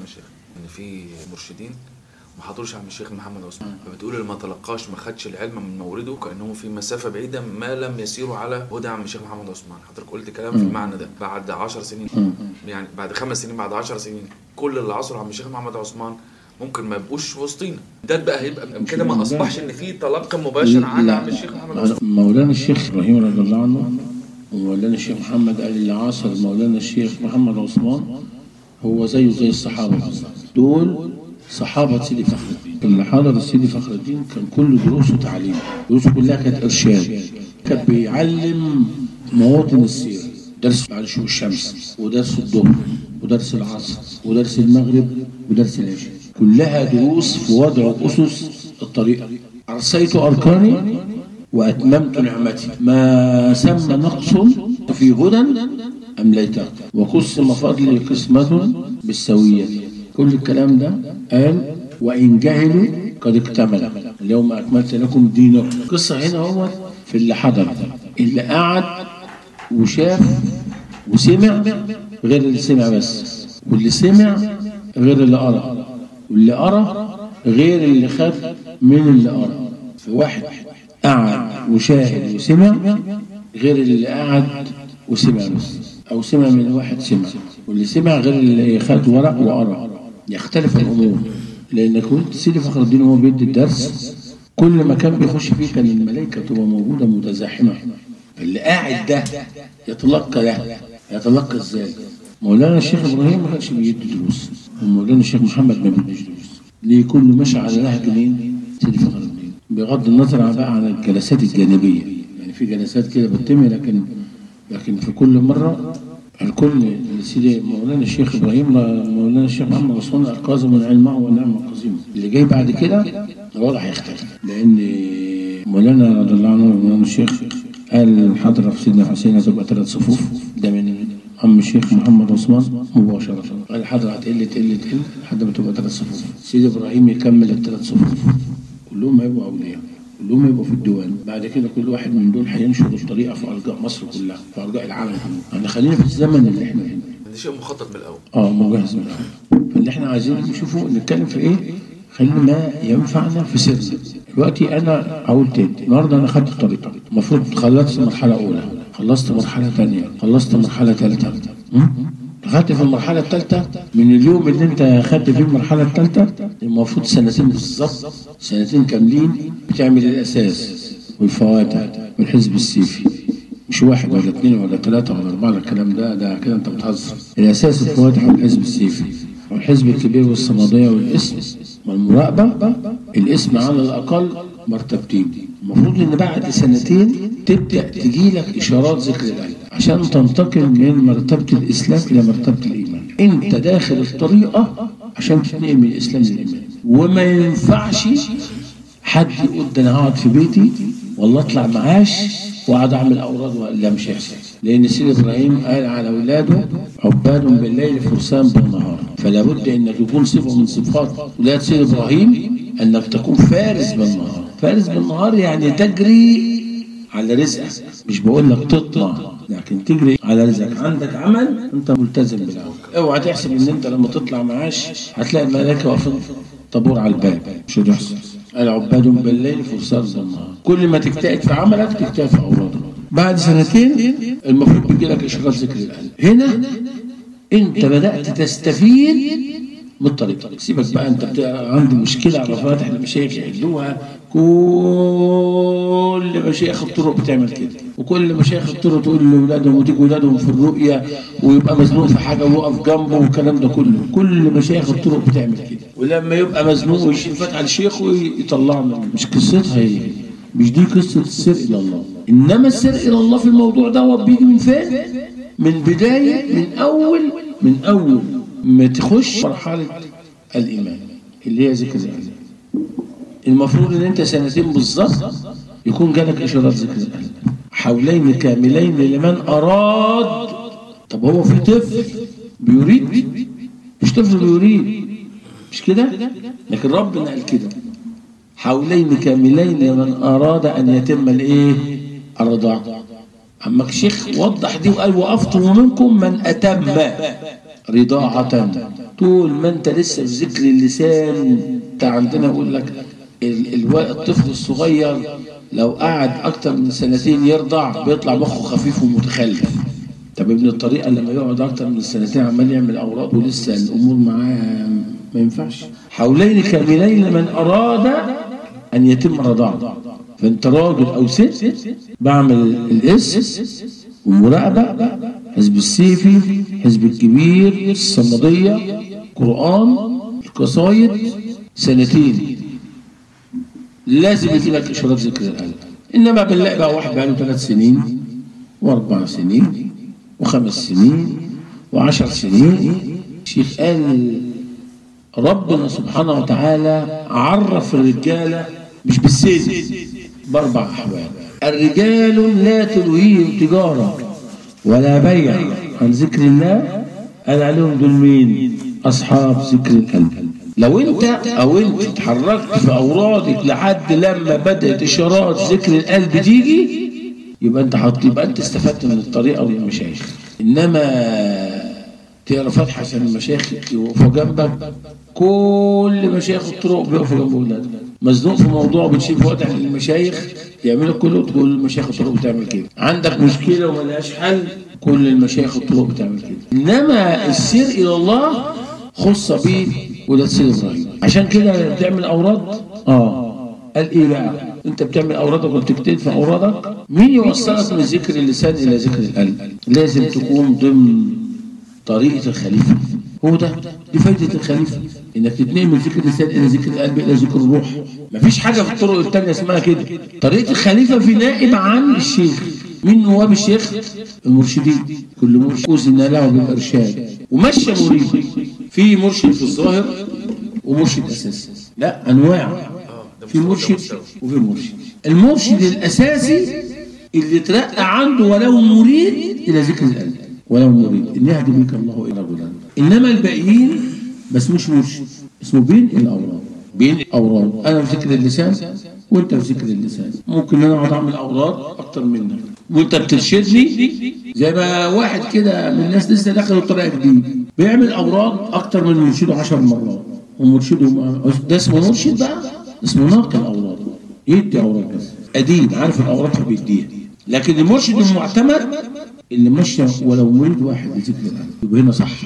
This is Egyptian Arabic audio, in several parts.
الشيخ ان في مرشدين ما حضروش عم الشيخ محمد عثمان فبتقول اللي ما تلقاش ما خدش العلم من مورده كانه في مسافه بعيده ما لم يسيروا على هدى عم الشيخ محمد عثمان حضرتك قلت كلام في المعنى ده بعد 10 سنين يعني بعد خمس سنين بعد 10 سنين كل اللي عصروا عم الشيخ محمد عثمان ممكن ما يبقوش في وسطينا ده بقى هيبقى كده ما اصبحش ان في تلقي مباشر عن لا. عم الشيخ محمد عثمان مولانا الشيخ ابراهيم رضي الله عنه ومولانا الشيخ محمد قال اللي عاصر مولانا الشيخ محمد عثمان هو زيه زي الصحابه دول صحابه سيدي فخر الدين اللي حضر سيدي فخر الدين كان كل دروسه تعليم دروسه كلها كانت ارشاد كان بيعلم مواطن السير درس بعد شروق الشمس ودرس الظهر ودرس العصر ودرس المغرب ودرس العشاء كلها دروس في وضع اسس الطريقه ارسيت اركاني وأتممت نعمتي ما سمى نقص في هدى أمليته وقسم فضلي قسمة بالسوية كل الكلام ده قال وإن جهلوا قد اكتمل اليوم أكملت لكم دينكم القصة هنا هو في اللي حضر اللي قعد وشاف وسمع غير اللي سمع بس واللي سمع غير اللي قرأ واللي قرأ غير اللي خد من اللي قرأ واحد قعد وشاهد وسمع غير اللي قعد وسمع بس او سمع من واحد سمع واللي سمع غير اللي خد ورق وقرا يختلف الامور لان كنت سيدي فخر الدين وهو بيدي الدرس كل مكان بيخش فيه كان الملائكه تبقى موجوده متزاحمه اللي قاعد ده يتلقى ده يتلقى ازاي مولانا الشيخ ابراهيم ما كانش بيدي دروس ومولانا الشيخ محمد ما بيديش دروس ليه كله ماشي على نهج مين سيدي فخر الدين بغض النظر عن بقى عن الجلسات الجانبيه يعني في جلسات كده بتتم لكن لكن في كل مره الكل سيدي مولانا الشيخ ابراهيم مولانا الشيخ محمد عثمان القاسم والعلم معه والنعم القزيمه اللي جاي بعد كده الوضع هيختلف لان مولانا رضي الله عنه مولانا الشيخ قال الحضره في سيدنا حسين هتبقى ثلاث صفوف ده من عم الشيخ محمد عثمان مباشرة قال الحضرة هتقل تقل تقل لحد ما تبقى ثلاث صفوف سيدي ابراهيم يكمل الثلاث صفوف كلهم هيبقوا اولياء كلهم هيبقوا في الديوان بعد كده كل واحد من دول هينشر الطريقه في ارجاء مصر كلها في ارجاء العالم كله يعني خلينا في الزمن اللي احنا فيه ده شيء مخطط من الاول اه مجهز من الأول. فاللي احنا عايزين نشوفه نتكلم في ايه خلينا ما ينفعنا في سرنا دلوقتي انا اقول تاني النهارده انا خدت الطريقه المفروض خلصت مرحله اولى خلصت مرحله ثانيه خلصت مرحله ثالثه دخلت في المرحله الثالثه من اليوم اللي انت خدت فيه المرحله الثالثه المفروض سنتين بالظبط سنتين كاملين بتعمل الاساس والفواتح والحزب السيفي مش واحد ولا اثنين ولا ثلاثة ولا أربعة ولا الكلام ده ده كده أنت بتهزر الأساس الفواتح والحزب السيفي والحزب الكبير والصمدية والاسم والمراقبة الاسم على الأقل مرتبتين المفروض إن بعد سنتين تبدأ تجيلك إشارات ذكر القلب عشان تنتقل من مرتبة الإسلام إلى مرتبة الإيمان أنت داخل الطريقة عشان تتنقل من الإسلام للإيمان وما ينفعش حد يقول ده انا هقعد في بيتي والله اطلع معاش واقعد اعمل اوراد ولا مش هيحصل لان سيدي ابراهيم قال على اولاده عباد بالليل فرسان بالنهار فلا بد انك يكون صفه من صفات ولاد سيدي ابراهيم انك تكون فارس بالنهار فارس بالنهار يعني تجري على رزقك مش بقول لك تطلع لكن تجري على رزقك عندك عمل انت ملتزم بالعمل اوعى تحسب ان انت لما تطلع معاش هتلاقي الملائكه واقفين طابور على الباب مش هتحصل العباد بالليل فرسان بالنهار كل ما تجتهد في عملك تجتهد في اورادك بعد سنتين المفروض بيجي لك اشراف ذكر القلب هنا انت بدات تستفيد من الطريقه سيبك بقى انت بتاع عندي مشكله على فاتح المشايخ يحلوها كل مشايخ الطرق بتعمل كده وكل مشايخ الطرق تقول لاولادهم وتيجي اولادهم في الرؤيه ويبقى مزنوق في حاجه ويقف جنبه والكلام ده كله كل مشايخ الطرق بتعمل كده ولما يبقى مزنوق ويشيل فتح الشيخ ويطلعه من مش قصتها هي مش دي قصه السر الى الله انما السر الى الله في الموضوع ده هو بيجي من فين؟ من بدايه من اول من اول ما تخش مرحله الايمان اللي هي ذكر القلب المفروض ان انت سنتين بالظبط يكون جالك اشارات ذكر القلب حولين كاملين لمن اراد طب هو في طفل بيريد مش طفل بيريد مش كده لكن ربنا قال كده حولين كاملين لمن اراد ان يتم الايه الرضاعه اما الشيخ وضح دي وقال وافطر منكم من اتم رضاعة طول ما انت لسه في ذكر اللسان انت عندنا بقول لك ال- الو- الطفل الصغير لو قعد اكتر من سنتين يرضع بيطلع مخه خفيف ومتخلف طب ابن الطريقه لما يقعد اكتر من سنتين عمال يعمل اوراد ولسه الامور معاه ما ينفعش حولين كاملين لمن اراد ان يتم رضاعه فانت راجل او ست بعمل الاس والمراقبه حزب السيفي حزب الكبير الصمديه قران القصايد سنتين لازم يجي لك اشارات ذكر القلب انما بنلاقي بقى واحد بقى له ثلاث سنين واربع سنين وخمس سنين وعشر سنين الشيخ قال ربنا سبحانه وتعالى عرف الرجالة مش بالسن بأربع أحوال الرجال لا تلهيهم تجارة ولا بيع عن ذكر الله قال عليهم دول مين؟ أصحاب ذكر القلب لو أنت أو أنت اتحركت في أورادك لحد لما بدأت إشارات ذكر القلب تيجي يبقى أنت حط يبقى أنت استفدت من الطريقة ومن المشايخ إنما تقرا فاتحه عشان المشايخ يوقفوا جنبك كل مشايخ الطرق بيقفوا جنب اولادك مزنوق في موضوع بتشيل فاتح للمشايخ يعملوا كله تقول المشايخ الطرق بتعمل كده عندك مشكله وملهاش حل كل المشايخ الطرق بتعمل كده انما السير الى الله خص بيه وده سيد ابراهيم عشان كده بتعمل اوراد اه قال ايه بقى انت بتعمل اورادك وبتكتب في اورادك مين يوصلك من ذكر اللسان الى ذكر القلب لازم تكون ضمن طريقة الخليفة هو ده دي فايدة الخليفة انك تتنقل من ذكر اللسان الى ذكر القلب الى ذكر الروح مفيش حاجة في الطرق التانية اسمها كده طريقة الخليفة في نائب عن الشيخ مين نواب الشيخ المرشدين كل مرشد أذن له بالإرشاد ومشى مريد في مرشد في الظاهر ومرشد أساسي لا أنواع اه ده في مستوى- ده مرشد مستوى. وفي مرشد المرشد الأساسي اللي ترقى عنده ولو مريد إلى ذكر القلب ولو مريد إن يهدي بك الله إلى رجلا إنما الباقيين ما اسموش مرشد اسمه بين الأوراد بين الأوراد أنا في ذكر اللسان وأنت في ذكر اللسان ممكن أنا أقعد أعمل أوراد أكتر منك وأنت بترشدني زي ما واحد كده من الناس لسه داخل الطريقة جديد بيعمل أوراد أكتر من مرشده عشر مرات ومرشده ما- ده اسمه مرشد بقى اسمه ناقل أوراد يدي أوراد بس أدين عارف الأوراد فبيديها لكن المرشد المعتمد اللي مشى ولو مريد واحد لذكر القلب يبقى هنا صح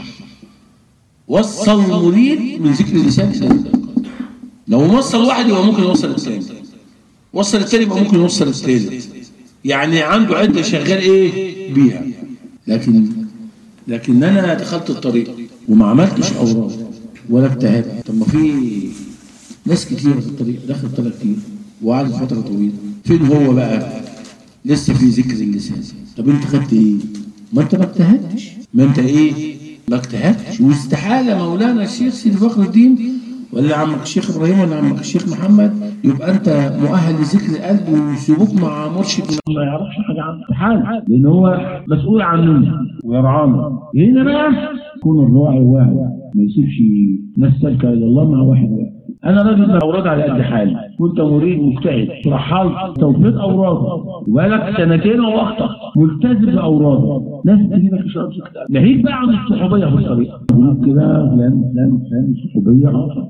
وصل المريد من ذكر اللسان إلى ذكر القلب لو وصل واحد يبقى ممكن يوصل الثاني وصل الثاني يبقى ممكن يوصل الثالث يعني عنده عدة شغال ايه بيها لكن لكن انا دخلت الطريق وما عملتش اوراق ولا اجتهدت طب ما في ناس كتير في الطريق دخل الطريق كتير وقعدت فتره طويله فين هو بقى لسه في ذكر اللسان طب انت خدت ايه ما انت ما اجتهدتش ما انت ايه ما اجتهدتش واستحاله مولانا الشيخ سيدي فخر الدين ولا عمك الشيخ ابراهيم ولا عمك الشيخ محمد يبقى انت مؤهل لذكر القلب ويسيبوك مع مرشد ما يعرفش حاجه عنه استحاله لان هو مسؤول عننا ويرعانا هنا بقى يكون الراعي واعي ما يسيبش ناس سالكه الى الله مع واحد واحد انا راجل اوراد على قد حالي وانت مريد مجتهد رحلت توفيق اوراد وبقالك سنتين او اكتر ملتزم باوراد لازم تجيب لك اشارات ذكر ناهيك بقى عن الصحوبيه في الطريق جروب كده فلان فلان فلان صحوبيه اه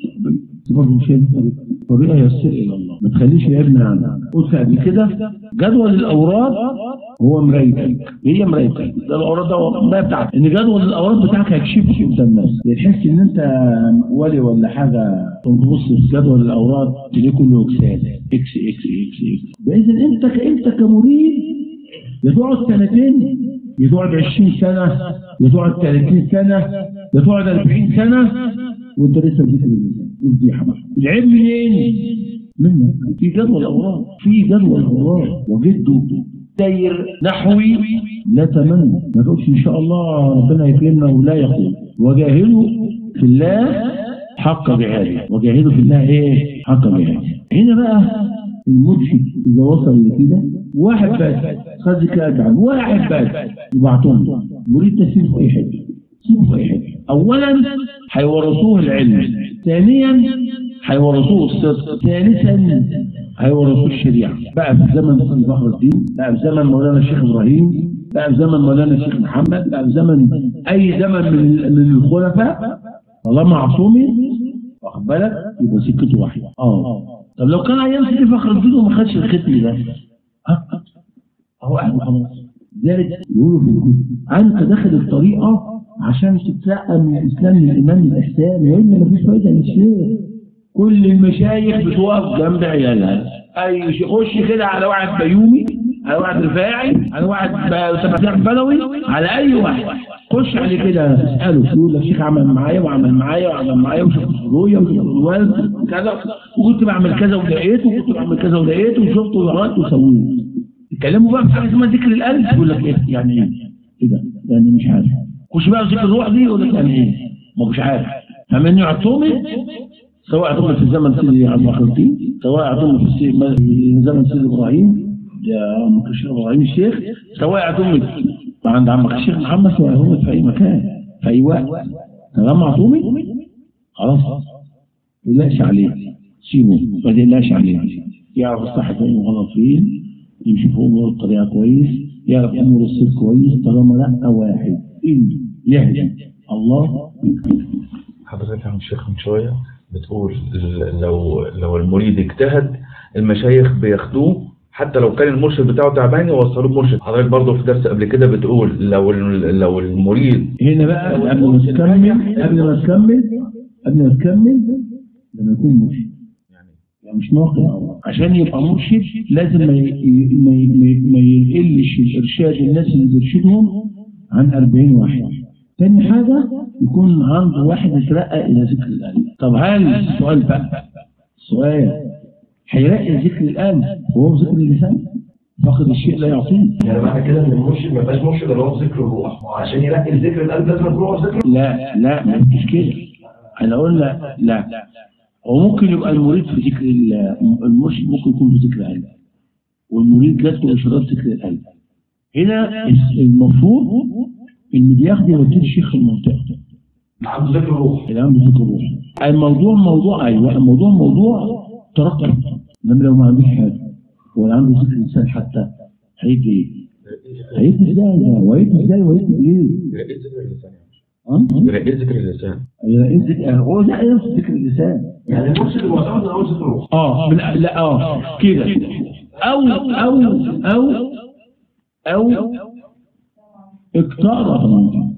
بس برضه مش هي دي الطريقه الطريقه هي السر الى الله ما تخليش يبني عنها قلت قبل كده جدول الاوراد هو مرايتك هي مرايتك ده الاوراد ده ما بتاعتك ان جدول الاوراد بتاعك هيكشفك قدام الناس يعني تحس ان انت ولي ولا حاجه تبص في جدول الاوراد تلاقيه كله اكسات اكس اكس اكس اكس باذن انت ك- انت كمريد يا تقعد سنتين يا تقعد 20 سنه يا تقعد 30 سنه يا تقعد 40 سنه وانت لسه في ذكر اللسان فضيحه بقى العيب منين؟ منك في جدول اوراق في جدول اوراق وجده سير نحوي لا تمنى ما تقولش ان شاء الله ربنا يكرمنا ولا يقول وجاهدوا في الله حق جهاده وجاهدوا في الله ايه حق جهاده هنا بقى المرشد اذا وصل لكده واحد بس خد ذكر ادعم واحد بس يبعتهم له مريد تسيب في اي حته سيبه في اي حته اولا هيورثوه العلم ثانيا هيورثوه الصدق ثالثا هيورثوه الشريعه بقى في زمن سيدي فخر الدين بقى في زمن مولانا الشيخ ابراهيم بقى في زمن مولانا الشيخ محمد بقى في زمن اي زمن من من الخلفاء طالما عصومي واخد بالك يبقى سكته واحده اه طب لو كان عيان سيدي فخر الدين وما خدش الختم ده ها هو قاعد وخلاص ذلك يقولوا في الكتب انت داخل الطريقه عشان تترقى من الاسلام للايمان للاحسان والا مفيش فايده للشيخ كل المشايخ بتوقف جنب عيالها اي شيء خش كده على واحد بيومي على واحد رفاعي على واحد تبع بلوي على اي واحد خش عليه كده اساله يقول لك شيخ عمل معايا وعمل معايا وعمل معايا وشفت رؤيا وشفت الوالد كذا وكنت بعمل كذا ولقيت وكنت بعمل كذا ولقيت وشفت وعملت وسويت يتكلموا بقى في حاجه اسمها ذكر القلب يقول لك ايه يعني ايه؟ ايه ده؟ يعني مش عارف خش بقى في ذكر الروح دي يقول لك يعني ايه؟ ما مش عارف فمن يعطومي سواء اعطومي في زمن سيدي عبد الخلقي سواء اعطومي في سي- في زمن سيدي ابراهيم يا ام الشيخ ابراهيم الشيخ سواء اعطومي عند عمك الشيخ محمد سواء اعطومي في اي مكان في اي وقت طالما اعطومي خلاص ما تقلقش عليه سيبه ما تقلقش عليه يعرف الصح فين وغلط فين يمشي في امور الطريقه كويس يعرف امور السر كويس طالما لا واحد ان يهدي الله يكفيه حضرتك يا عم الشيخ من شوية بتقول ال- لو لو المريد اجتهد المشايخ بياخدوه حتى لو كان المرشد بتاعه تعبان يوصلوه بمرشد حضرتك برضه في درس قبل كده بتقول لو ال- لو المريد هنا بقى قبل ما تكمل قبل ما تكمل قبل ما تكمل لما يكون مرشد يعني يعني مش ناقص عشان يبقى مرشد لازم ما ي- ما ي- ما ي- ما يقلش الارشاد الناس اللي بيرشدهم عن 40 واحد تاني حاجة يكون عنده واحد يترقى إلى ذكر القلب طب هل السؤال بقى السؤال هيرقي ذكر القلب وهو ذكر اللسان فقد الشيء لا يعطيه يعني معنى كده ان المرشد ما يبقاش مرشد اللي هو في ذكر الروح ما هو عشان ينقي ذكر القلب لازم يكون هو في ذكر لا لا مش كده انا قلنا لا هو ممكن يبقى المريد في ذكر ال- المرشد ممكن يكون في ذكر القلب والمريد جات له اشارات ذكر القلب هنا المفروض ان بياخد يوديه الشيخ المنطقه عنده ذكر الروح اللي عنده ذكر روح الموضوع موضوع ايوه الموضوع موضوع ترقب انما لو ما عندوش حاجه ولا عنده ذكر لسان حتى هيدي ايه؟ هيدي ازاي ده؟ وهيدي ازاي وهيدي ايه؟ رقيق ذكر اللسان ها؟ رقيق ذكر اللسان هيدي- هو ده نفس ذكر اللسان يعني المرشد المعتمد ان هو ذكر الروح اه لا, لا اه كده او او او او اقترب من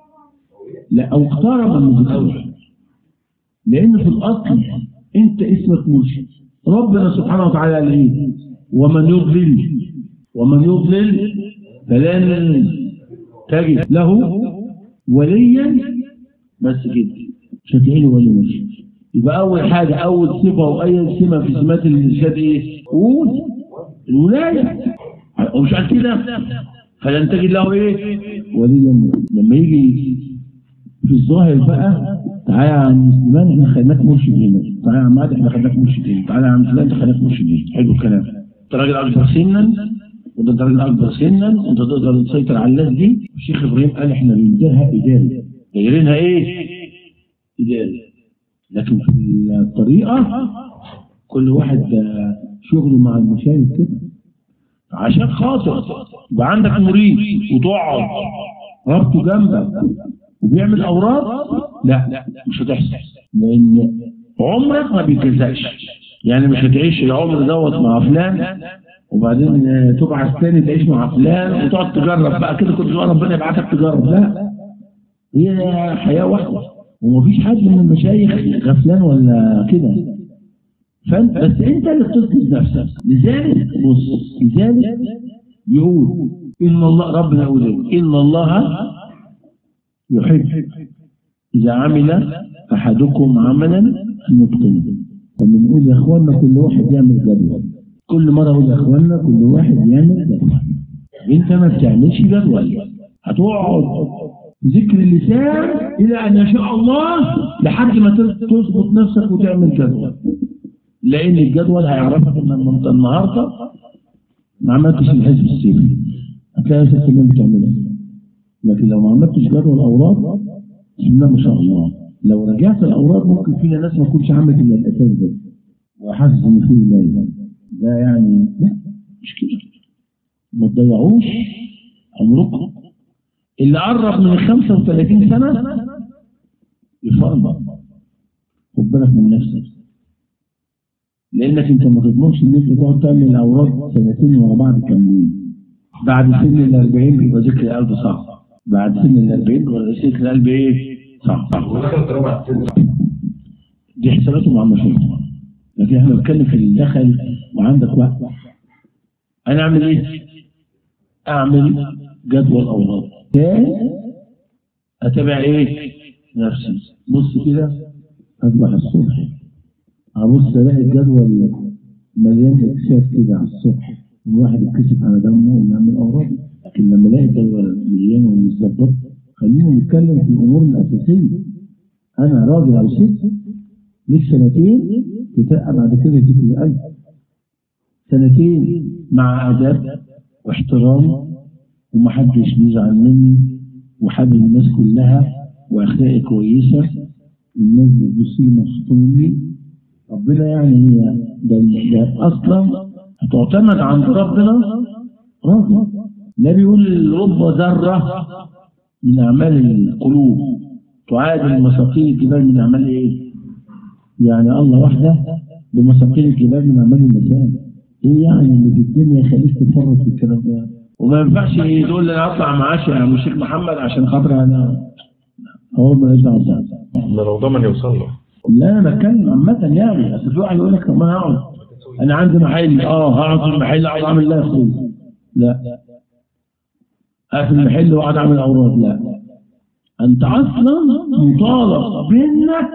لا او اقترب من ذكر لان في الاصل انت اسمك مرشد ربنا سبحانه وتعالى قال ايه ومن يضلل ومن يضلل فلن تجد له وليا بس كده مش هتلاقي له ولي مرشد يبقى اول حاجه اول صفه واي سمه في سمات الارشاد ايه؟ قول الولايه ومش عن كده فلن تجد له ايه؟ وليا مرشد. لما يجي في الظاهر بقى تعالى يا عم سليمان احنا خليناك مرشد هنا تعالى يا عم عادل احنا خليناك مرشد هنا تعالى يا عم فلان انت خليناك مرشد هنا حلو الكلام انت راجل اكبر سنا وده انت راجل اكبر سنا وانت تقدر تسيطر على الناس دي الشيخ ابراهيم قال احنا بنديرها اداري دايرينها ايه؟ اداري لكن في الطريقه كل واحد آه، شغله مع المشايخ كده عشان خاطر يبقى عندك مريد وتقعد ربطه جنبك وبيعمل اوراد لا مش هتحصل لان عمرك ما بيتجزاش يعني مش هتعيش العمر دوت مع فلان وبعدين آه، تبعث تاني تعيش مع فلان وتقعد تجرب بقى كده كل شويه ربنا يبعتك تجرب لا هي حياه واحده ومفيش حد من المشايخ غفلان ولا كده فانت بس انت اللي بتنقذ نفسك لذلك بص لذلك يقول ان الله ربنا يقول إيه؟ ان الله يحب اذا عمل احدكم عملا ان يتقنه فبنقول يا اخوانا كل واحد يعمل جدول كل مره اقول يا اخوانا كل واحد يعمل جدول انت ما بتعملش جدول هتقعد بذكر اللسان الى ان يشاء الله لحد ما تظبط نفسك وتعمل جدول لان الجدول هيعرفك ان انت النهارده ما عملتش الحزب السيفي هتلاقي نفسك كمان بتعملها لكن لو ما عملتش جدول اوراد بسم الله ما شاء الله لو رجعت الاوراد ممكن فينا ناس ما تكونش عملت الا الاساس بس وحاسس ان في ولايه ده يعني لا مش كده ما تضيعوش عمركم اللي قرب من ال 35 سنه يفرض بالك من نفسك لانك انت ما تضمنش ان انت تقعد تعمل اوراد سنتين ورا بعض كاملين بعد سن ال 40 بيبقى ذكر القلب صعب بعد سن ال 40 بيبقى ذكر القلب ايه؟ صعب ودخلت رابع سن دي حساباته مع المشروع لكن احنا بنتكلم في اللي دخل وعندك وقت انا اعمل ايه؟ اعمل جدول اوراد تاني اتابع ايه؟ نفسي بص كده اصبح الصبح ابص الاقي الجدول مليان اكسات كده على الصبح الواحد يتكسف على دمه ويعمل اوراد لكن لما الاقي الجدول مليان ومتظبط خلينا نتكلم في الامور الاساسيه انا راجل او ست ليك سنتين تتقى بعد كده ذكر القلب سنتين مع اداب واحترام ومحدش بيزعل مني وحابب الناس كلها واخلاقي كويسه الناس بتبص لي مبسوطه مني ربنا يعني هي ده, ده اصلا هتعتمد عند ربنا راجل لا بيقول رب ذره من اعمال القلوب تعادل مساقيل الجبال من اعمال ايه؟ يعني الله وحده بمساقيل الجبال من اعمال اللسان ايه يعني اللي في الدنيا يخليك تتفرج في الكلام ده وما ينفعش تقول لي انا اطلع معاش يا عم الشيخ محمد عشان خاطر انا هو ماليش دعوه بده. ده لو ضمن يوصل له لا انا بتكلم عامه يعني اصل في واحد يقول لك طب ما انا هقعد انا عندي محل اه هقعد في المحل اقعد اعمل لا يا اخويا لا اقفل المحل واقعد اعمل اوراد لا انت اصلا مطالب بانك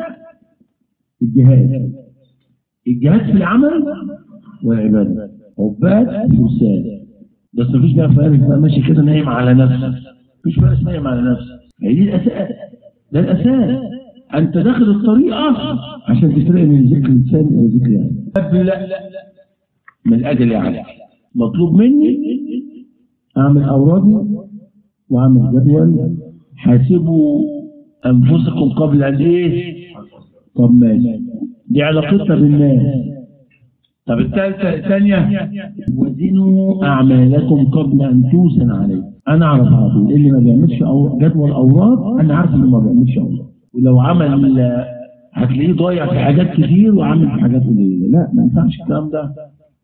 الجهاد الجهاد في العمل والعباده عباد فرسان بس مفيش بقى فارق بقى ماشي كده نايم على نفسك مفيش بقى نايم على نفسك هي دي الاساس ده الاساس انت داخل الطريقه عشان تفرق من ذكر اللسان الى ذكر يعني لا من اجل يعني مطلوب مني اعمل اورادي واعمل جدول حاسبوا انفسكم قبل ان ايه طب ماشي دي علاقتنا بالناس طب الثالثه الثانيه وزنوا اعمالكم قبل ان توزن عليه انا اعرف على طول اللي ما بيعملش أو جدول اوراد انا عارف انه ما بيعملش اوراد ولو عمل آه، هتلاقيه ضايع في حاجات كتير وعامل في حاجات قليله لا ما ينفعش الكلام ده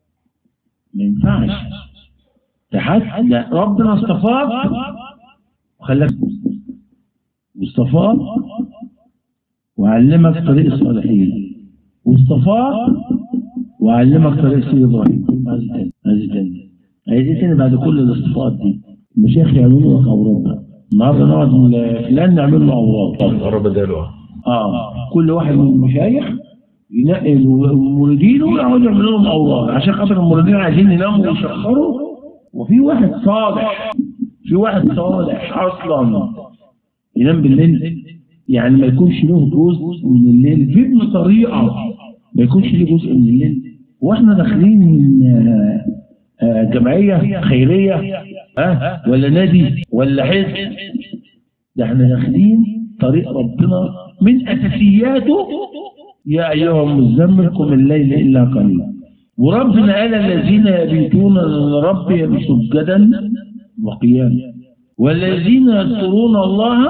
ما ينفعش ده حتى ده ربنا اصطفاك وخلاك واصطفاك وعلمك طريق الصالحين واصطفاك وعلمك طريق سيد ابراهيم هذه تاني هذه تاني هذه تاني بعد كل الاصطفاءات دي المشايخ يعملوا لك اوراد بقى النهارده نقعد فلان نعمل له اوراد قرب بداله اه كل واحد من المشايخ ينقي مريدينه يقعدوا يعملوا لهم اوراد عشان خاطر المريدين عايزين يناموا ويشخروا وفي واحد صالح في واحد صالح اصلا ينام بالليل يعني ما يكونش له جزء من الليل في ابن طريقه ما يكونش له جزء من الليل واحنا داخلين من آه، آه، جمعيه خيريه ها ولا نادي ولا حزب ده احنا داخلين طريق ربنا من اساسياته يا ايها المزمل قم الليل الا قليلا وربنا قال الذين يبيتون لربهم سجدا وقياما والذين يذكرون الله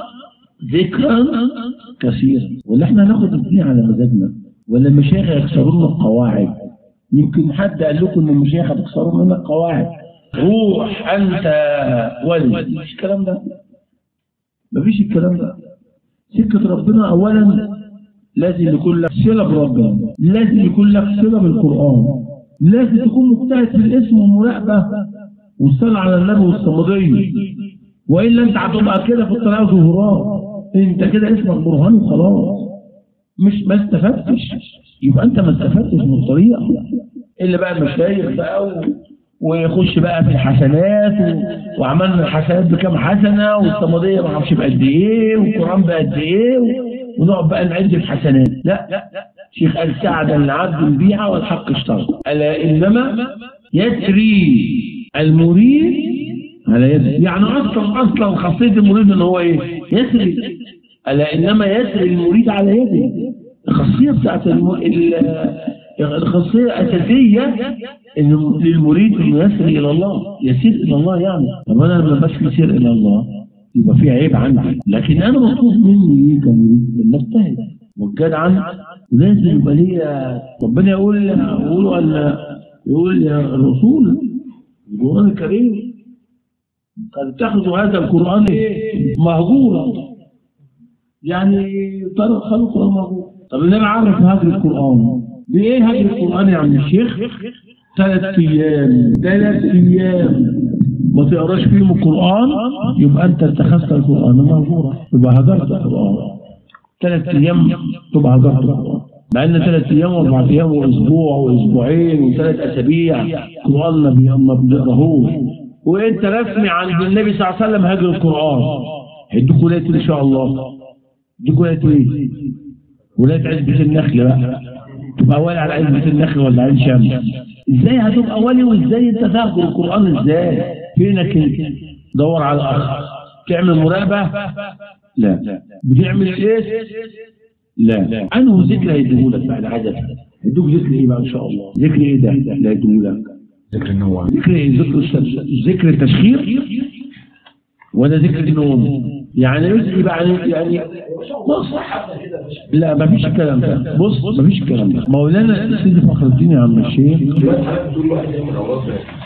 ذكرا كثيرا ولا احنا هناخد الدين على مزاجنا ولا المشايخ يكسرون القواعد يمكن حد قال لكم ان المشايخ هتكسروا لنا القواعد روح انت ولي مفيش الكلام ده مفيش الكلام ده سكة ربنا اولا لازم يكون لك صلة بربنا لازم يكون لك صلة بالقرآن لازم تكون مجتهد في الاسم والمراقبة والصلاة على النبي والصمدية وإلا أنت هتبقى كده في الطريقة ظهورات أنت كده اسمك برهان وخلاص مش ما استفدتش يبقى أنت ما استفدتش من الطريقة إلا بقى المشايخ بقى و... ويخش بقى في الحسنات و... وعملنا الحسنات بكام حسنة والصمدية ما اعرفش بقد إيه والقرآن بقد إيه و... ونقعد بقى نعد الحسنات لا لا شيخ قال سعد العبد البيع والحق اشترى ألا إنما يسري المريد على يده يعني أصلا أصلا خاصية المريد إن هو إيه يسري ألا إنما يسري المريد على يده الخاصية بتاعت الم... ال... الخاصية الأساسية إن للمريد إنه يسري إلى الله يسير إلى الله يعني طب أنا لما بس يسير إلى الله يبقى في عيب عندي لكن انا مطلوب مني ايه كمريد ان اجتهد والجدع لازم يبقى ليا ربنا يقول يقول ان يقول يا الرسول القران الكريم قد اتخذوا هذا القران مهجورا يعني طرق خلقه مهجور طب النبي عرف هجر القران بايه هجر القران يا عم الشيخ؟ ثلاث ايام ثلاث ايام ما تقراش فيهم القران يبقى انت اتخذت القران مهجورا يبقى هجرت القران ثلاث ايام تبقى هجرت القران مع ان ثلاث ايام واربع ايام واسبوع واسبوعين وثلاث اسابيع القران ما بي- ما بنقراهوش وانت رسمي عند النبي صلى الله عليه وسلم هاجر القران هيدوك ولايه ان شاء الله يدوك ولايه ايه؟ ولايه عزبه النخل بقى تبقى ولي على عزبه النخل ولا عين شمس ازاي هتبقى ولي وازاي انت تهجر القران ازاي؟ فينك انت؟ دور على الاخ تعمل مراقبه؟ لا بتعمل ايه؟ لا انه ذكر هيديهولك بعد عدد هيدوك ذكر ايه بقى ان شاء الله ذكر ايه ده اللي هيديهولك ذكر النوع ذكر ايه ذكر الس- ذكر التشخير ولا ذكر النوم يعني مثل يعني يعني بص لا ما فيش الكلام ده بص ما فيش الكلام ده مولانا سيدي فخر الدين يا عم الشيخ دلوقتي حضرتك بتقول واحد يعمل اوراق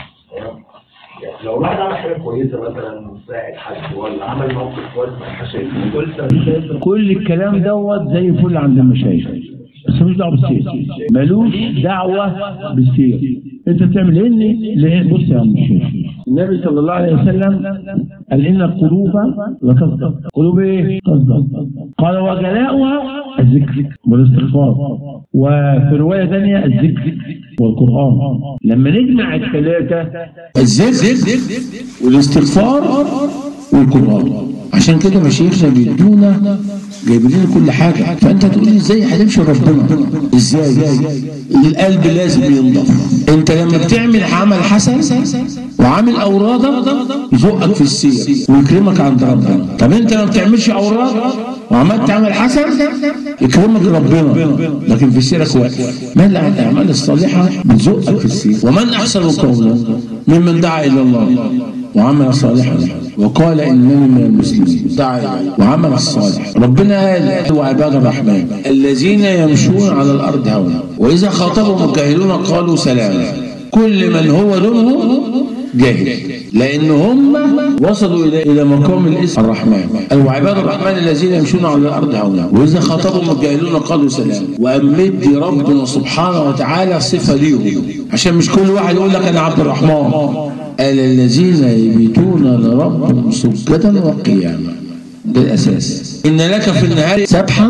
يعني لو الواحد عمل حاجه كويسه مثلا ساعد حد ولا عمل موقف كويس مع حشاش قلت كل الكلام دوت زي الفل عند المشايخ بس ملوش دعوه بالسير ملوش دعوه بالسير انت بتعمل ايه اللي- ليه بص يا عم الشيخ النبي صلى الله عليه وسلم قال ان القلوب لتصدق قلوب ايه تصدق قال وجلاؤها الذكر والاستغفار وفي روايه ثانيه الذكر والقران لما نجمع الثلاثه الذكر والاستغفار والقران عشان كده مشايخنا بيدونا جايبين لنا كل حاجه فانت تقول لي ازاي هتمشي ربنا ازاي القلب لازم ينضف انت لما بتعمل عمل حسن وعامل اورادك يزقك في السير ويكرمك عند ربنا طب انت لما بتعملش اوراد وعملت عمل حسن يكرمك ربنا لكن في سيرك واقف ما الاعمال الصالحه بتزقك في السير ومن احسن قولا ممن دعا الى الله وعمل صالحا وقال انني من المسلمين دعا إليه وعمل الصالح ربنا قال وعباد الرحمن الذين يمشون على الارض هونا واذا خاطبهم الجاهلون قالوا سلاما كل من هو دونه جاهل لان هم وصلوا الى الى مقام الاسم الرحمن قال وعباد الرحمن الذين يمشون على الارض هونا واذا خاطبهم الجاهلون قالوا سلام وامد ربنا سبحانه وتعالى صفه ليهم عشان مش كل واحد يقول لك انا عبد الرحمن قال الذين يبيتون لربهم سجدا وقياما ده الاساس ان لك في النهار سبحا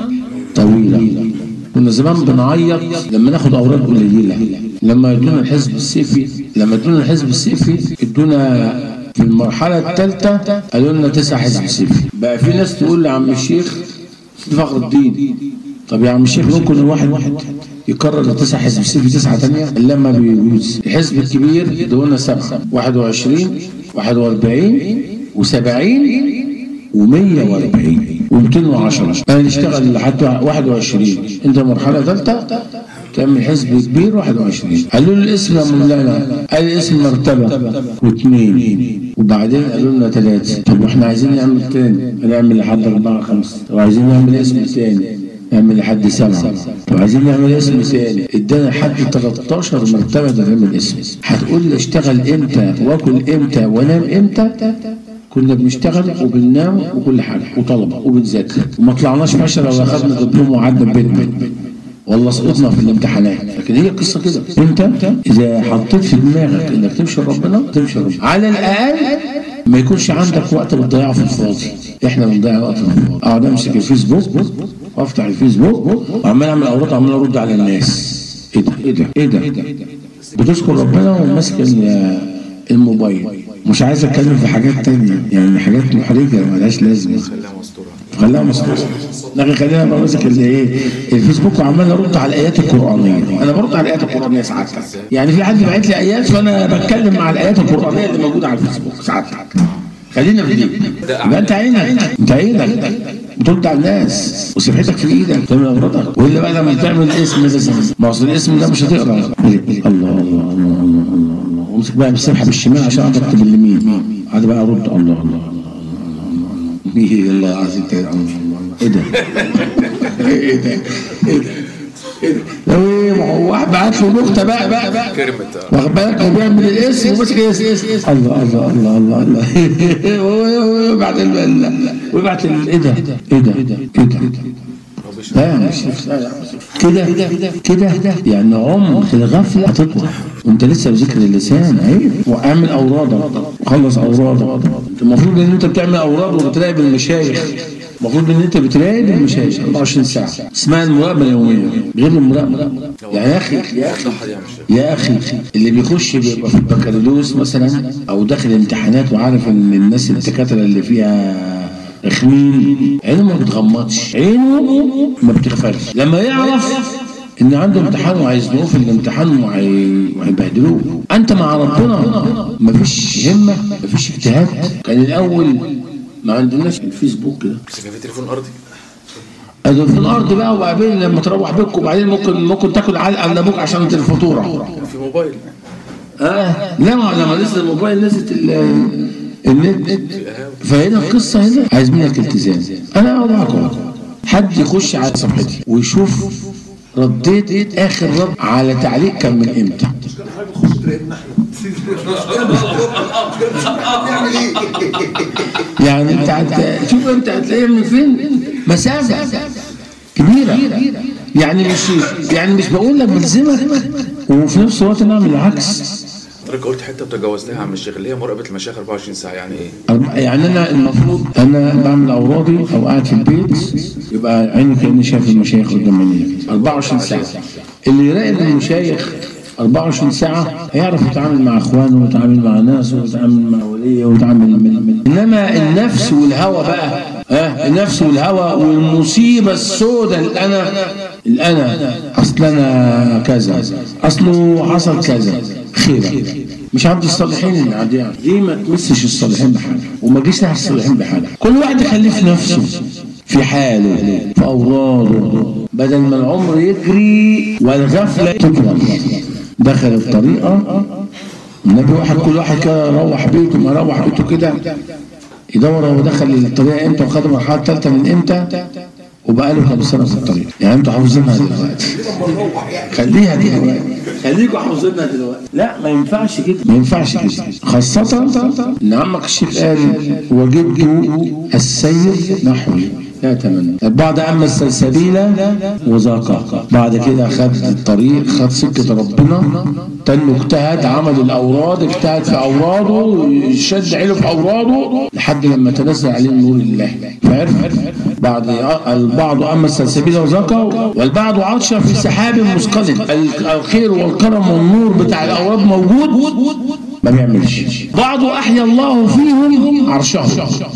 طويلا كنا زمان بنعيط لما ناخد اوراق قليله لما يدونا الحزب السيفي لما ادونا الحزب السيفي ادونا في المرحله الثالثه قالوا لنا تسع حزب سيفي بقى في ناس تقول لعم الشيخ فخر الدين طب يا عم الشيخ ممكن الواحد واحد يكرر التسع حزب سيفي تسعة تانية لما بيجوز الحزب الكبير يدونا سبعة 21 41 و70 و140 و210 انا نشتغل لحد 21 انت مرحله ثالثه تعمل حزب كبير 21 قالوا لي الاسم يا مولانا قال الاسم مرتبه واثنين وبعدين قالوا لنا ثلاثه طب واحنا عايزين نعمل تاني هنعمل لحد اربعه خمسه طب عايزين نعمل اسم تاني نعمل لحد سبعه طب عايزين نعمل اسم ثاني ادانا لحد 13 مرتبه نعمل اسم هتقول لي اشتغل امتى واكل امتى وانام امتى كنا بنشتغل وبننام وكل حاجه وطلبه وبنذاكر وما طلعناش فشل ولا خدنا دبلوم وقعدنا في بيتنا والله سقطنا في الامتحانات لكن هي قصه كده انت اذا حطيت في دماغك انك تمشي ربنا تمشي ربنا على الاقل ما يكونش عندك وقت بتضيعه في الفاضي احنا بنضيع وقت في الفاضي اقعد امسك الفيسبوك وافتح الفيسبوك وعمال اعمل اوراق عمال ارد على الناس ايه ده ايه ده ايه ده, إيه ده؟ بتذكر ربنا وماسك ال- الموبايل مش عايز اتكلم في حاجات تانية يعني حاجات محرجة ملهاش لازمة خليها مستورة خليها مصروف لكن خلينا بقى ماسك اللي ايه الفيسبوك وعمال ارد على الايات القرانيه انا برد على الايات القرانيه ساعات يعني في حد بعت لي ايات فانا بتكلم مع الايات القرانيه اللي موجوده على الفيسبوك ساعات خلينا في دي يبقى انت عينك انت عينك بترد على الناس وسبحتك في ايدك تعمل اغراضك والا بقى لما تعمل اسم مثلا ما اصل الاسم ده مش هتقرا الله الله الله الله الله الله وامسك بقى بالسبحه بالشمال عشان اقدر اكتب اليمين قاعد بقى ارد الله الله الله ايه الله العظيم ايه ده؟ ايه ده؟ ايه ده؟ لو ايه ما هو واحد بعت له نكته بقى بقى بقى كرمت آه. واخد بالك هو بيعمل الاسم وماسك الاسم الله الله الله الله الله ويبعت ال- ال- ويبعت ال- ايه ده ايه ده ايه ده هو بيشرح. لا مش كده كده يعني عمق الغفله هتطلع وانت لسه بذكر اللسان عيب واعمل اورادك خلص اورادك انت المفروض ان انت بتعمل اوراد وبتراقب المشايخ المفروض ان انت بتراقب المشايخ 24 ساعه اسمها المراقبه اليوميه غير المراقبه يعني يا اخي يا اخي وضحها دي يا مش يا اخي اللي بيخش بيبقى في البكالوريوس مثلا او داخل امتحانات وعارف ان الناس الدكاتره اللي فيها رخمين عينه ما بتغمضش عينه ما بتغفلش لما يعرف ان عنده امتحان وهيزنقوه في الامتحان وهي- وهيبهدلوه انت مع ربنا مفيش همه مفيش اجتهاد كان الاول ما عندناش الفيسبوك كده بس كان في تليفون ارضي أدول في الارض بقى وبعدين لما تروح بيتكم وبعدين ممكن ممكن تاكل علقه من ابوك عشان الفاتوره كان في موبايل اه لا ما لما نزل الموبايل نزلت ال- النت فهنا القصه هنا عايز منك التزام انا اقعد معاكم حد يخش على صفحتي ويشوف رديت اخر رد على تعليق كان من امتى يعني انت هت- شوف انت هتلاقيها من فين مسافه كبيره يعني مش يعني مش بقول لك بلزمك وفي نفس الوقت نعمل العكس حضرتك قلت حته تجاوزتها يا عم الشيخ اللي هي مراقبه المشايخ 24 ساعه يعني ايه؟ أربع- يعني انا المفروض انا بعمل اورادي او قاعد في البيت يبقى عيني كاني شايف المشايخ قدام عيني 24 ساعه اللي يراقب المشايخ 24 ساعة هيعرف يتعامل مع اخوانه ويتعامل مع ناس ويتعامل مع وليه ويتعامل من انما النفس والهوى بقى ها النفس والهوى والمصيبة السوداء الانا الانا اصل انا كذا اصله حصل كذا خير مش عند الصالحين اللي عندي دي ما تمسش الصالحين بحاجه وما تجيش ناحيه الصالحين بحاجه كل واحد يخليه في نفسه في حاله في اوراده بدل ما العمر يجري والغفله تطول دخل الطريقه النبي واحد كل واحد كده روح بيته ما روح بيته كده يدور هو دخل الطريقه امتى وخد المرحله الثالثه من امتى وبقى له كام سنه في الطريق يعني انتوا حافظينها دلوقتي خليها دلوقتي خليكوا حافظينها دلوقتي لا ما ينفعش كده ما ينفعش كده خاصة ان عمك الشيخ قال وجدت السير نحوي لا تمنى البعض اما السلسبيل وذاقها بعد كده خد الطريق خد سكة ربنا تنه اجتهد عمل الاوراد اجتهد في اوراده شد عيله في اوراده لحد لما تنزل عليه نور الله فعرف بعد البعض اما السلسبيل وذاقها والبعض عطش في سحاب مثقل الخير والكرم والنور بتاع الاوراد موجود ما بيعملش بعض احيا الله فيهم عرشه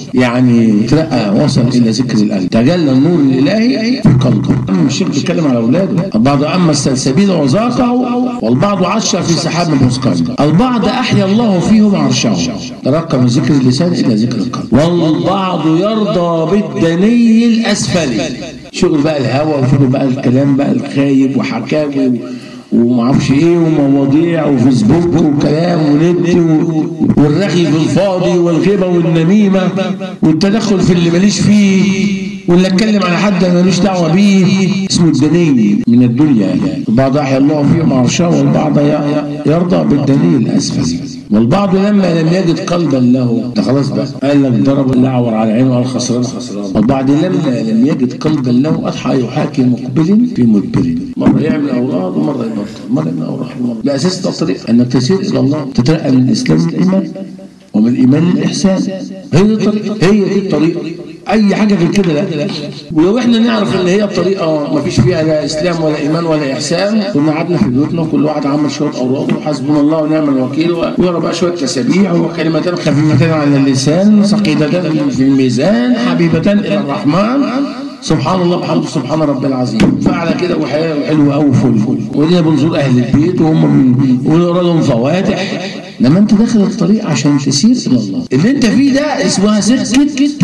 يعني ترقى وصل الى ذكر القلب تجلى النور الالهي في قلبه الشيخ بيتكلم على اولاده البعض اما السلسبيل وذاقه والبعض عش في سحاب مثقل البعض احيا الله فيهم عرشه ترقى من ذكر اللسان الى ذكر القلب والبعض يرضى بالدني الاسفل شغل بقى الهوى وشغل بقى الكلام بقى الخايب وحكاوي ومعرفش ايه ومواضيع وفيسبوك وكلام ونت و- والرغي في الفاضي والغيبه والنميمه والتدخل في اللي ماليش فيه واللي اتكلم على حد انا ماليش دعوه بيه اسمه الدني من الدنيا البعض احيا الله فيهم عرشه والبعض ي- يرضى بالدني الاسفل والبعض لما لم يجد قلبا له ده خلاص بقى قال لك ضرب الاعور على عينه قال خسران خسران والبعض لما لم يجد قلبا له اضحى يحاكي مقبل في مدبر مره يعمل اوراد ومره يبطل مره يعمل اوراد ومره باساس الطريق انك تسير الى الله تترقى من الاسلام للايمان ومن الايمان للاحسان هي دي الطريقه هي دي الطريقه اي حاجه غير كده لا ولو احنا نعرف ان هي الطريقه ما فيش فيها لا اسلام ولا ايمان ولا احسان كنا قعدنا في بيوتنا وكل واحد عمل شويه اوراد وحسبنا الله ونعم الوكيل ويقرا بقى شويه تسابيح وكلمتان خفيفتان على اللسان ثقيلتان في الميزان حبيبتان الى الرحمن سبحان الله بحمده سبحان ربي العظيم فعلى كده وحلو قوي فل ولينا بنزور اهل البيت وهم ونقرا لهم فواتح لما انت داخل الطريق عشان تسير الى الله اللي انت فيه ده اسمها سكه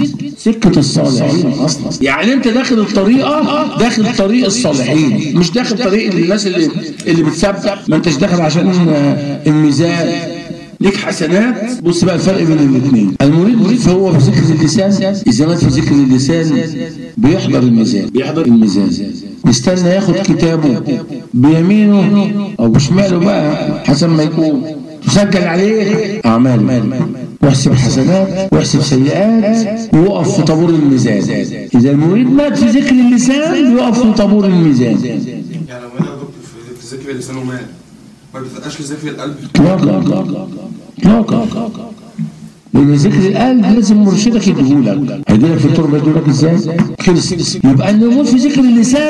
سكه الصالحين اصلا يعني انت داخل الطريقه داخل طريق الصالحين مش داخل طريق الناس اللي اللي بتسبح ما انتش داخل عشان آه، الميزان ليك حسنات بص بقى الفرق بين الاثنين المريد فهو في ذكر اللسان اذا مات في ذكر اللسان بيحضر الميزان بيحضر الميزان يستنى ياخد كتابه بيمينه او بشماله بقى حسب ما يكون تسجل عليه اعماله واحسب حسنات واحسب سيئات ويقف في طابور الميزان اذا المريد مات في ذكر اللسان بيقف في طابور الميزان يعني لو انا دكتور في في ذكر اللسان ومال ما بتبقاش لذكر القلب اطلاقا اطلاقا اطلاقا لان ذكر القلب لازم مرشدك يديهولك هيديلك في التربه يديهولك ازاي؟ خلص يبقى ان يموت في ذكر اللسان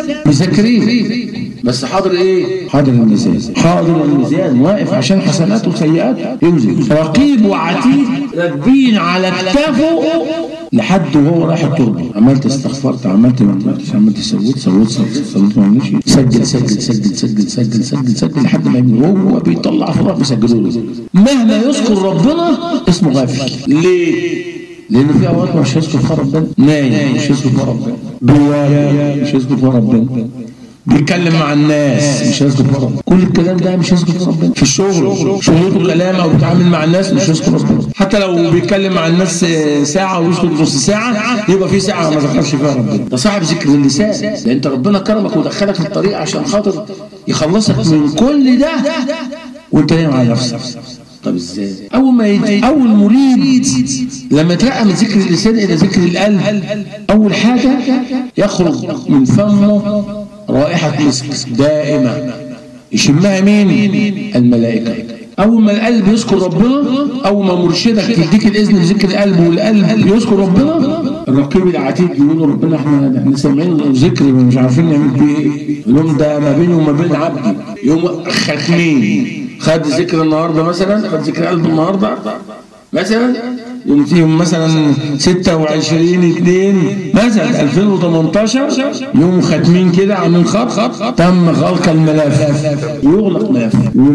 مذكرين بس حاضر ايه؟ حاضر الميزان حاضر الميزان واقف عشان حسناته وسيئاته يوزن رقيب وعتيد راكبين على اكتافه لحد وهو رايح التربه عملت استغفرت عملت ما عملتش عملت سويت سويت سويت سويت ما عملتش سجل سجل سجل سجل سجل سجل سجل لحد ما يبني وهو بيطلع فراغ بيسجلوا له مهما يذكر ربنا اسمه غافل ليه؟ لأن في أوقات مش هيذكر فيها ربنا نايم مش هيذكر فيها ربنا بيواجه مش هيذكر فيها ربنا بيتكلم مع الناس مش هيذكر فيها ربنا كل الكلام ده مش هيذكر فيها ربنا في الشغل شغلته كلام او بيتعامل مع الناس مش هيذكر ربنا حتى لو بيتكلم مع الناس ساعه ويسكت نص ساعه يبقى في ساعه ما ذكرش فيها ربنا ده صاحب ذكر اللسان لان انت ربنا كرمك ودخلك في الطريق عشان خاطر يخلصك من كل ده وانت نايم على نفسك طب ازاي اول ما يت... اول مريد لما يترقى من ذكر اللسان الى ذكر القلب اول حاجه يخرج من فمه رائحه مسك دائمه يشمها مين الملائكه اول ما القلب يذكر ربنا اول ما مرشدك يديك الاذن لذكر القلب والقلب يذكر ربنا الرقيب العتيد يقول ربنا احنا احنا سامعين ذكر مش عارفين نعمل بيه ايه يقول لهم ده ما بيني وما بين عبدي يوم ختمين خد ذكر النهارده مثلا خد ذكر قلب النهارده مثلا يوم فيهم مثلا 26 2 مثلا 2018 يوم ختمين كده عاملين خط خط تم غلق الملف يغلق ملف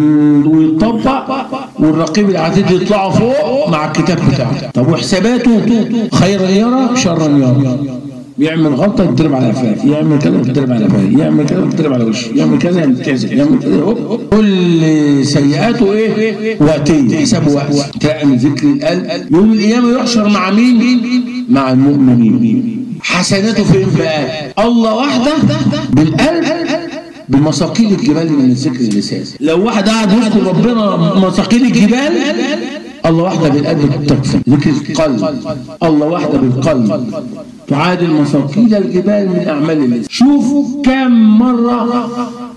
ويطبق والرقيب العتيد يطلعوا فوق مع الكتاب بتاعه طب وحساباته خيرا يرى شرا يرى بيعمل غلطه يتضرب على قفاه يعمل كذا يتضرب على قفاه يعمل كذا يتضرب على وشه يعمل كذا يتعزل يعمل كذا هوب هوب. كل سيئاته ايه وقتيه حساب وقت تلاقي من ذكر القلب يوم القيامه يحشر مع مين مع المؤمنين حسناته فين بقى الله وحده بالقلب بمساقيل الجبال من ذكر اللسان لو واحد قاعد يذكر ربنا مساقيل الجبال الله وحده بالقلب تكفي ذكر القلب الله وحده بالقلب تعادل مساقيل الجبال من اعمال اللسان شوفوا كم مره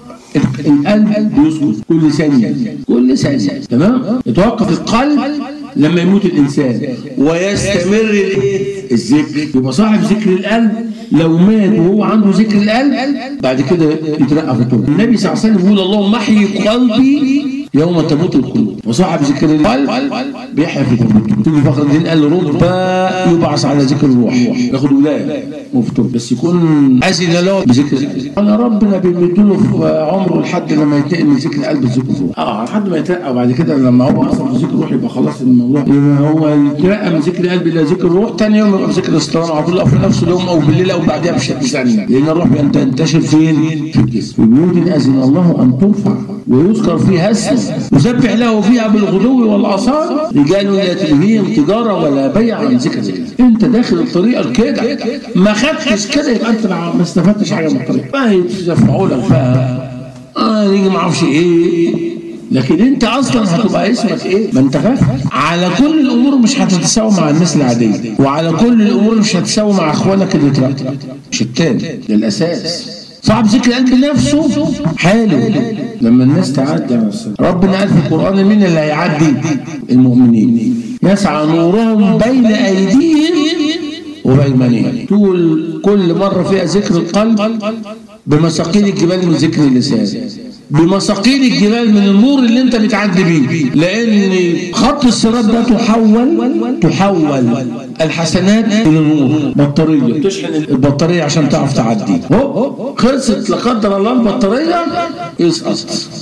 القلب بيسكت كل ثانية كل ثانية تمام يتوقف القلب لما يموت الإنسان ويستمر الإيه؟ الذكر يبقى صاحب ذكر القلب لو مات وهو عنده ذكر القلب بعد كده يترقى في التوبة النبي صلى الله عليه وسلم يقول اللهم احيي قلبي يوم تموت القلوب وصاحب ذكر القلب بيحيا في توبته تيجي فخر الدين قال رب يبعث على ذكر الروح ياخد ولايه مفتوح بس يكون أذن له بذكر انا ربنا بيمد له في عمره لحد لما ينتقل من ذكر القلب لذكر الروح اه لحد ما يترقى وبعد كده لما هو اصلا في ذكر الروح يبقى خلاص الموضوع يبقى هو يترقى من ذكر القلب الى ذكر الروح ثاني يوم يبقى في ذكر الاستراحه على طول او في نفس اليوم او بالليل او بعدها بثانيه لان الروح بينتشر فين؟ في الجسم في بيوت اذن الله ان ترفع ويذكر فيها اسمه يسبح له فيها بالغدو والاصال رجال لا تلهيهم تجاره ولا بيع عن ذكر الله انت داخل الطريقه كده ما خدتش كده يبقى انت ما استفدتش حاجه من الطريق ما يدفعوا لك بقى اه يجي ما اعرفش ايه لكن انت اصلا هتبقى اسمك ايه ما انت فاهم على كل الامور مش هتتساوى مع الناس العاديه وعلى كل الامور مش هتتساوى مع اخوانك اللي ترقى مش التاني ده الاساس صاحب ذكر القلب نفسه حاله لما الناس تعدي على الصلاة ربنا قال في القرآن مين اللي هيعدي المؤمنين يسعى نورهم بين أيديهم وبأيمانهم طول كل مرة فيها ذكر القلب بمساقيل الجبال من ذكر اللسان بمساقيل الجبال من النور اللي انت بتعدي بيه لان خط الصراط ده تحول تحول الحسنات الى نور بطاريه تشحن البطاريه عشان تعرف تعدي هوب خلصت لا قدر الله البطاريه يسقط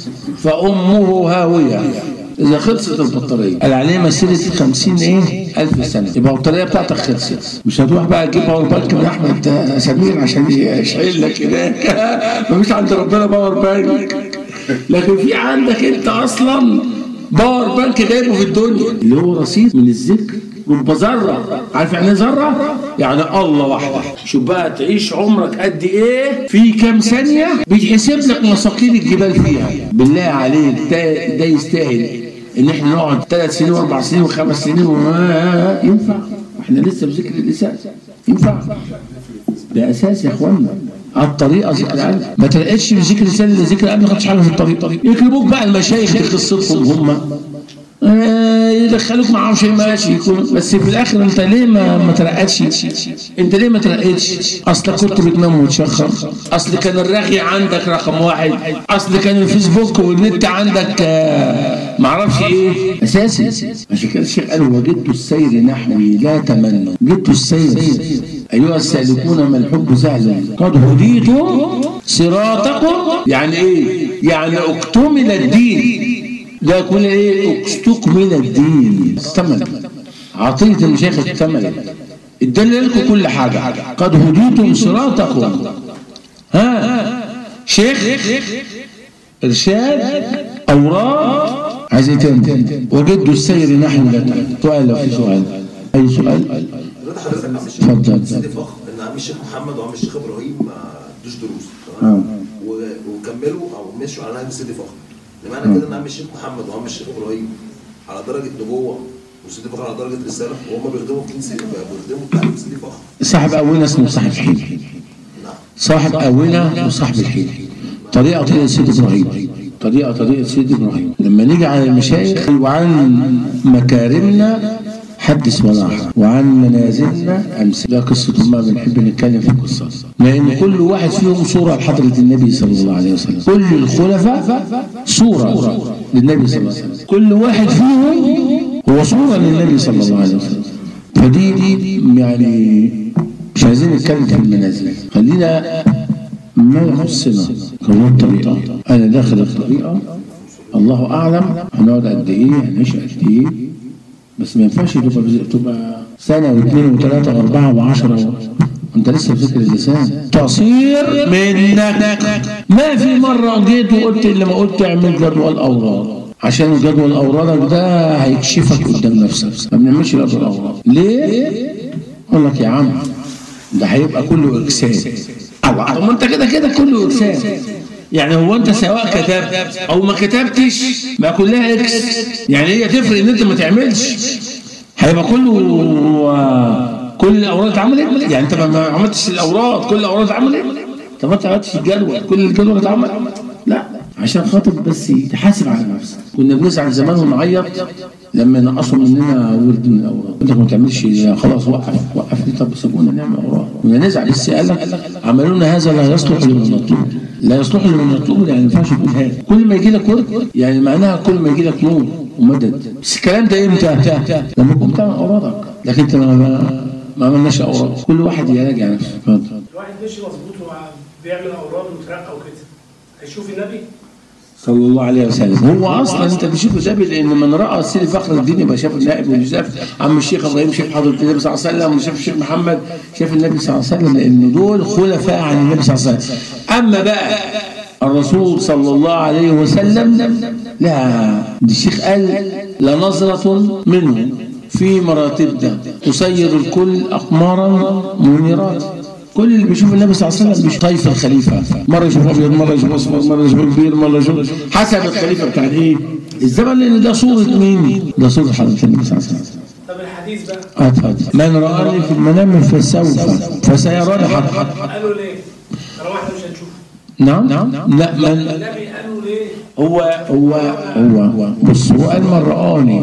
فامه هاويه إذا خلصت البطارية قال عليه مسيرة 50 إيه؟ ألف سنة يبقى البطارية بتاعتك خلصت مش هتروح بقى تجيب باور بانك من أحمد سمير عشان يشعل لك هناك مفيش عند ربنا باور بانك لكن في عندك أنت أصلا باور بانك جايبه في الدنيا اللي هو رصيد من الذكر رب ذره عارف يعني ايه ذره؟ يعني الله وحده شوف بقى تعيش عمرك قد ايه في كام ثانيه بيتحسب لك مثاقيل الجبال فيها بالله عليك ده, ده يستاهل ان احنا نقعد ثلاث سنين واربع سنين وخمس سنين وما ينفع احنا لسه في ذكر اللسان ينفع ده اساس يا اخوانا الطريقه ذكر قلب ما تلقاش في ذكر لسان الا ذكر قلب ما خدتش حاجه في الطريق يكلموك بقى المشايخ دي قصتهم هم آه، يدخلوك معاهم شيء ماشي يكون بس في الاخر انت ليه ما ما ترقتش انت ليه ما ترقتش اصل كنت بتنام وتشخر اصل كان الرغي عندك رقم واحد اصل كان الفيسبوك والنت عندك آه، معرفش ايه اساسي عشان كده الشيخ قال وجدت السير نحوي لا تمنوا جدت السير ايها السالكون ما الحب سهلا قد هديتم صراطكم يعني ايه يعني اكتمل الدين ده يكون ايه استكمل الدين اكتمل عطية المشايخ اكتملت ادالنا لكم كل حاجة قد هديتم صراطكم ها شيخ ارشاد اوراد عايز ايه تاني وجدوا السير نحن لا تحت سؤال لو في سؤال اي سؤال رضا حضرتك عم الشيخ اتفضل. سيدي فخر ان عم الشيخ محمد وعم الشيخ ابراهيم ما ادوش دروس آه. تمام و- وكملوا او مشوا على نهج سيدي فخر بمعنى كده ان عم الشيخ محمد وعم الشيخ ابراهيم على درجه نبوه وسيدي فخر على درجه رساله وهم بيخدموا في دين سيدي بيخدموا تعليم سيدي فخر صاحب أولنا اسمه صاحب حين نعم صاحب أولنا وصاحب الحين طريقة طريقة سيد إبراهيم طريقة طريقة سيد إبراهيم لما نيجي على المشايخ وعن مكارمنا حدث ولا حرج وعن منازلنا أمثل ده قصة ما بنحب نتكلم في القصة لأن كل واحد فيهم صورة لحضرة النبي صلى الله عليه وسلم كل الخلفاء صورة للنبي صلى الله عليه وسلم كل واحد فيهم هو صورة للنبي صلى الله عليه وسلم فدي دي يعني مش عايزين نتكلم في المنازل خلينا ما يخصنا كون الطريقة أنا داخل الطريقة الله أعلم هنقعد قد إيه هنعيش قد إيه بس ما ينفعش تبقى تبقى سنة واثنين وثلاثة وأربعة وعشرة أنت لسه في ذكر اللسان تقصير منك ما في مرة جيت وقلت اللي ما قلت اعمل جدول أوراد عشان جدول أورادك ده هيكشفك قدام نفسك ما بنعملش جدول أوراد ليه؟ أقول لك يا عم ده هيبقى كله اجساد الله طب ما انت كده كده كله اجساد يعني هو انت سواء كتبت او ما كتبتش ما كلها اكس يعني هي تفرق ان انت ما تعملش هيبقى كله كل الاوراد اتعملت يعني انت ما- ما عملتش الاوراد كل الاوراد اتعملت طب ما انت ما عملتش الجدول كل الجدول اتعمل لا عشان خاطر بس تحاسب على نفسك كنا بنزعل زمان ونعيط لما نقصوا مننا ورد من الاوراد انت ما تعملش خلاص وقف وقف طب سيبونا نعمل اوراد كنا نزعل لسه قال لك عملوا لنا هذا لا يصلح لمن نطلب لا يصلح لمن نطلب يعني ما ينفعش تقول هذا كل ما يجي لك ورد يعني معناها كل ما يجي لك نور ومدد بس الكلام ده امتى؟ لما تكون بتعمل اورادك لكن انت ما ما- ما عملناش اوراد كل واحد يراجع نفسه اتفضل الواحد ماشي مظبوط وبيعمل اوراد وترقى وكده هيشوف النبي صلى الله عليه وسلم هو اصلا انت بتشوفه ده لان من راى سيدي فخر الدين يبقى شاف النائب واللي شاف عم الشيخ ابراهيم شاف حضره النبي صلى الله عليه وسلم وشاف الشيخ محمد شاف النبي صلى الله عليه وسلم لان دول خلفاء عن النبي صلى الله عليه وسلم اما بقى الرسول صلى الله عليه وسلم لا دي الشيخ قال لنظرة منه في مراتبنا تسير الكل أقمارا منيرات كل اللي بيشوف النبي صلى الله عليه وسلم مش طيف الخليفه مره يشوف ابيض مره يشوف اصفر مره يشوف كبير مره يشوف حسب الخليفه بتاع ايه الزمن لان ده صوره مين ده صوره حضره النبي صلى الله عليه وسلم طب الحديث بقى اتفضل من رآني في المنام فسوف فسيراني حق قالوا ليه؟ طالما احنا مش هنشوف نعم نعم لا من النبي قالوا ليه؟ هو هو هو بص هو قال من رآني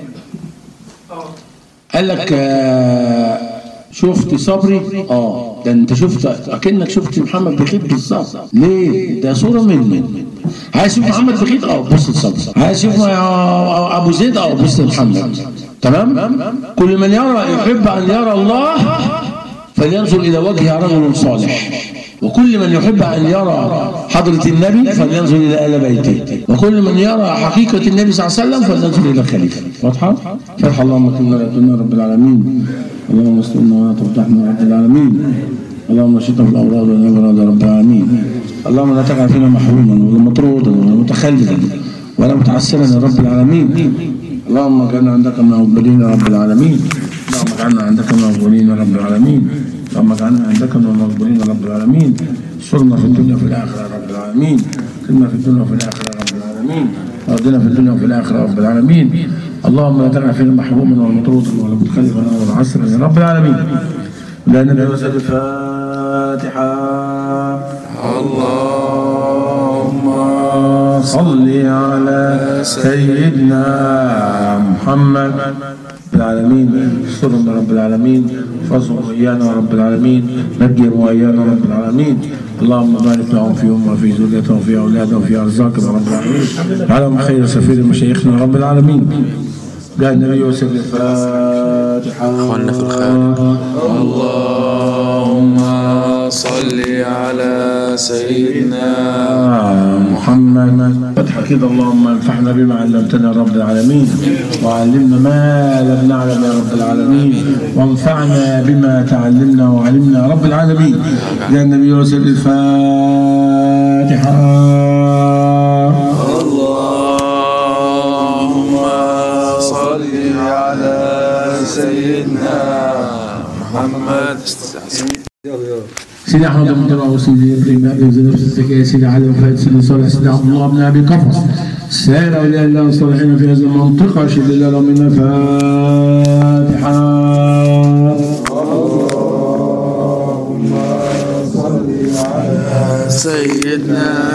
اه قال لك آه، شفت صبري اه ده انت شفت اكنك شفت محمد بخيت بالظبط ليه ده صوره منه عايز تشوف محمد بخيت اه بص لصبري عايز تشوف آه، ابو زيد اه بص لمحمد تمام كل من يرى يحب ان يرى الله فلينظر الى وجه رجل صالح وكل من يحب ان يرى حضره النبي فلينظر الى ال بيته وكل من يرى حقيقه النبي صلى الله عليه وسلم فلينظر الى الخليفه واضحه فتح اللهم كنا لا تنا رب العالمين اللهم استرنا ولا تفتحنا رب العالمين اللهم نشطنا بالاوراد والابراد رب العالمين اللهم لا تجعل فينا محروما ولا مطرودا ولا متخلفا ولا متعسرا يا رب العالمين اللهم اجعلنا عندك من المقبلين يا رب العالمين اللهم اجعلنا عندك من المقبلين يا رب العالمين اللهم اجعلنا عندك من المقبلين يا رب العالمين استرنا في الدنيا وفي الاخره يا رب العالمين كلنا في الدنيا وفي الاخره يا رب العالمين وارضنا في الدنيا وفي الاخره يا رب العالمين اللهم لا تدع فينا محروما ولا مطرودا ولا متخلفا ولا عسرا يا رب العالمين لا نبي وسل الفاتحه اللهم صل على سيدنا محمد رب العالمين استرنا رب العالمين فاصبر وإيانا يا رب العالمين نجهم وإيانا يا رب العالمين اللهم بارك لهم فيهم وفي ذريتهم وفي أولادهم وفي أرزاقهم يا رب العالمين على خير سفير مشايخنا يا رب العالمين جاء النبي وسلم الفاتحة اخواننا في الخارج اللهم صل على سيدنا محمد فتح كده اللهم انفعنا بما علمتنا يا رب العالمين وعلمنا ما لم نعلم يا رب العالمين وانفعنا بما تعلمنا وعلمنا يا رب العالمين يا النبي وسلم الفاتحة اللهم صل على سيدنا محمد سيدي احمد بن طلع وسيدي ابراهيم ابي زينب الزكيه سيدي علي وفهد سيدي صالح سيدي عبد الله بن ابي قفص سائر اولياء الله الصالحين في هذه المنطقه اشهد الله لهم من الفاتحه سيدنا